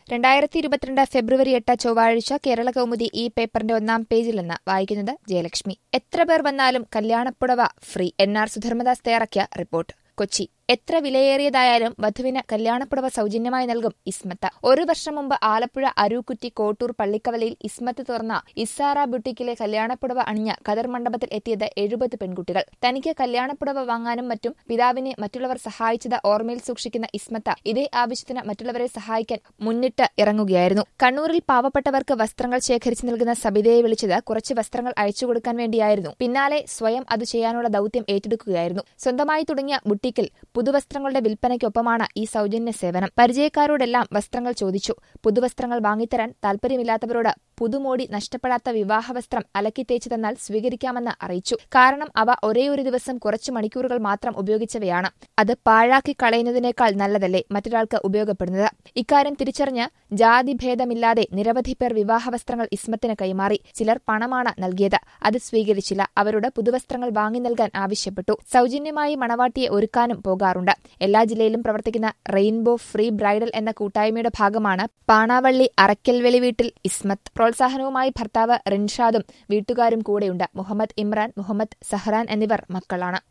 രണ്ടായിരത്തി ഇരുപത്തിരണ്ട് ഫെബ്രുവരി എട്ട് ചൊവ്വാഴ്ച കേരള കൗമുദി ഈ പേപ്പറിന്റെ ഒന്നാം പേജിൽ നിന്ന് വായിക്കുന്നത് ജയലക്ഷ്മി എത്ര പേർ വന്നാലും കല്യാണപ്പുടവ ഫ്രീ എൻ ആർ സുധർമ്മദാസ് തയ്യാറാക്കിയ റിപ്പോർട്ട് കൊച്ചി എത്ര വിലയേറിയതായാലും വധുവിന് കല്യാണപ്പുടവ സൗജന്യമായി നൽകും ഇസ്മത്ത് ഒരു വർഷം മുമ്പ് ആലപ്പുഴ അരൂക്കുറ്റി കോട്ടൂർ പള്ളിക്കവലയിൽ ഇസ്മത്ത് തുറന്ന ഇസാറ ബുട്ടിക്കിലെ കല്യാണപ്പുടവ അണിഞ്ഞ കതർ മണ്ഡപത്തിൽ എത്തിയത് എഴുപത് പെൺകുട്ടികൾ തനിക്ക് കല്യാണപ്പുടവ വാങ്ങാനും മറ്റും പിതാവിനെ മറ്റുള്ളവർ സഹായിച്ചത് ഓർമ്മയിൽ സൂക്ഷിക്കുന്ന ഇസ്മത്ത് ഇതേ ആവശ്യത്തിന് മറ്റുള്ളവരെ സഹായിക്കാൻ മുന്നിട്ട് ഇറങ്ങുകയായിരുന്നു കണ്ണൂരിൽ പാവപ്പെട്ടവർക്ക് വസ്ത്രങ്ങൾ ശേഖരിച്ചു നൽകുന്ന സബിതയെ വിളിച്ചത് കുറച്ച് വസ്ത്രങ്ങൾ അയച്ചു കൊടുക്കാൻ വേണ്ടിയായിരുന്നു പിന്നാലെ സ്വയം അത് ചെയ്യാനുള്ള ദൌത്യം ഏറ്റെടുക്കുകയായിരുന്നു സ്വന്തമായി തുടങ്ങിയ ബുട്ടിക്കിൽ പുതുവസ്ത്രങ്ങളുടെ വിൽപ്പനയ്ക്കൊപ്പമാണ് ഈ സൗജന്യ സേവനം പരിചയക്കാരോടെല്ലാം വസ്ത്രങ്ങൾ ചോദിച്ചു പുതുവസ്ത്രങ്ങൾ വാങ്ങിത്തരാൻ താൽപര്യമില്ലാത്തവരോട് പുതുമോടി നഷ്ടപ്പെടാത്ത വിവാഹവസ്ത്രം അലക്കി തേച്ചു തന്നാൽ സ്വീകരിക്കാമെന്ന് അറിയിച്ചു കാരണം അവ ഒരേയൊരു ദിവസം കുറച്ചു മണിക്കൂറുകൾ മാത്രം ഉപയോഗിച്ചവയാണ് അത് പാഴാക്കി കളയുന്നതിനേക്കാൾ നല്ലതല്ലേ മറ്റൊരാൾക്ക് ഉപയോഗപ്പെടുന്നത് ഇക്കാര്യം തിരിച്ചറിഞ്ഞ് ജാതിഭേദമില്ലാതെ നിരവധി പേർ വിവാഹവസ്ത്രങ്ങൾ ഇസ്മത്തിന് കൈമാറി ചിലർ പണമാണ് നൽകിയത് അത് സ്വീകരിച്ചില്ല അവരോട് പുതുവസ്ത്രങ്ങൾ വാങ്ങി നൽകാൻ ആവശ്യപ്പെട്ടു സൗജന്യമായി മണവാട്ടിയെ ഒരുക്കാനും പോകാറുണ്ട് എല്ലാ ജില്ലയിലും പ്രവർത്തിക്കുന്ന റെയിൻബോ ഫ്രീ ബ്രൈഡൽ എന്ന കൂട്ടായ്മയുടെ ഭാഗമാണ് പാണാവള്ളി അറക്കൽവെളി വീട്ടിൽ ഇസ്മത്ത് പ്രോത്സാഹനവുമായി ഭർത്താവ് റിൻഷാദും വീട്ടുകാരും കൂടെയുണ്ട് മുഹമ്മദ് ഇമ്രാൻ മുഹമ്മദ് സഹ്റാൻ എന്നിവർ മക്കളാണ്